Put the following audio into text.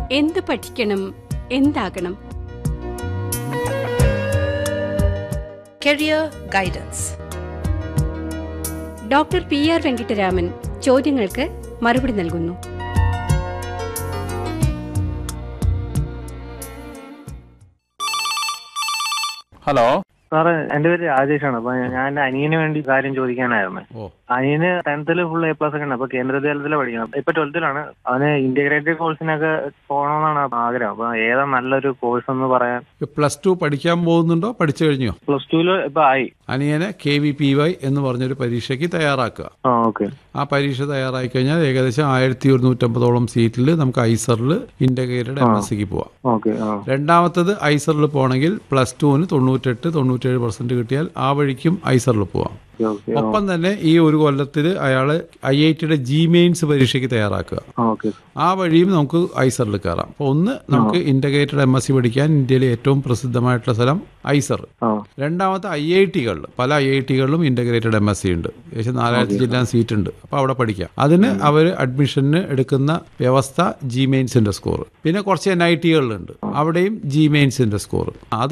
എന്ത് പഠിക്കണം എന്താകണം Career Guidance. Doctor P R Venkitaraman ചോദ്യങ്ങൾക്ക് മറുപടി നൽകുന്നു ഹലോ സാറേ എന്റെ പേര് രാജേഷാണ് അപ്പൊ ഞാൻ എന്റെ അനിയന് വേണ്ടി കാര്യം ചോദിക്കാനായിരുന്നു ഓ അനിയന് ടെൻത്തിൽ ഫുൾ എ പ്ലസ് ഒക്കെ ഉണ്ട് അപ്പൊ കേന്ദ്ര വിദ്യാലയത്തിൽ പഠിക്കണം ഇപ്പൊ ട്വൽത്തിലാണ് അവന് ഇന്റഗ്രേറ്റഡ് കോഴ്സിനൊക്കെ പോകണമെന്നാണ് ആഗ്രഹം അപ്പൊ ഏതാ നല്ലൊരു കോഴ്സ് എന്ന് പറയാൻ പ്ലസ് ടു പഠിക്കാൻ പോകുന്നുണ്ടോ പഠിച്ചു കഴിഞ്ഞോ പ്ലസ് ടുവില് ഇപ്പൊ ആയി അനിയനെ കെ വി പി വൈ എന്ന് പറഞ്ഞൊരു പരീക്ഷയ്ക്ക് തയ്യാറാക്കുക ആ ഓക്കെ ആ പരീക്ഷ തയ്യാറായി കഴിഞ്ഞാൽ ഏകദേശം ആയിരത്തി ഒരുന്നൂറ്റമ്പതോളം സീറ്റിൽ നമുക്ക് ഐസറിൽ ഇന്റഗ്രേറ്റഡ് എം എസ് സിക്ക് പോവാം ഓക്കെ ആ രണ്ടാമത്തത് ഐസറിൽ പോകണമെങ്കിൽ പ്ലസ് ടുവിന് തൊണ്ണൂറ്റെട്ട് തൊണ്ണൂറ്റേഴ് പെർസെന്റ് കിട്ടിയാൽ ആ വഴിക്കും ഐസറിൽ പോവാം ഓക്കെ ഒപ്പം തന്നെ ഈ ഒരു കൊല്ലത്തിൽ അയാൾ ഐ ഐ ടിയുടെ ജി മെയിൻസ് പരീക്ഷയ്ക്ക് തയ്യാറാക്കുക ഓക്കെ ആ വഴിയും നമുക്ക് ഐസറിൽ കയറാം അപ്പോൾ ഒന്ന് നമുക്ക് ഇന്റഗ്രേറ്റഡ് എം എസ് സി പഠിക്കാൻ ഇന്ത്യയിലെ ഏറ്റവും പ്രസിദ്ധമായിട്ടുള്ള സ്ഥലം ഐസർ ആ രണ്ടാമത്തെ ഐ ഐ ടികളിൽ പല ഐ ഐ ടികളിലും ഇന്റഗ്രേറ്റഡ് എം എസ് സി ഉണ്ട് ഏകദേശം നാലായിരത്തി ജില്ലാ സീറ്റ് ഉണ്ട് അപ്പോൾ അവിടെ പഠിക്കാം അതിന് അവർ അഡ്മിഷന് എടുക്കുന്ന വ്യവസ്ഥ ജി മെയിൻസിന്റെ സ്കോർ പിന്നെ കുറച്ച് എൻ ഐ ടികളിലുണ്ട് അവിടെയും ജി മെയിൻസിന്റെ സ്കോർ അത്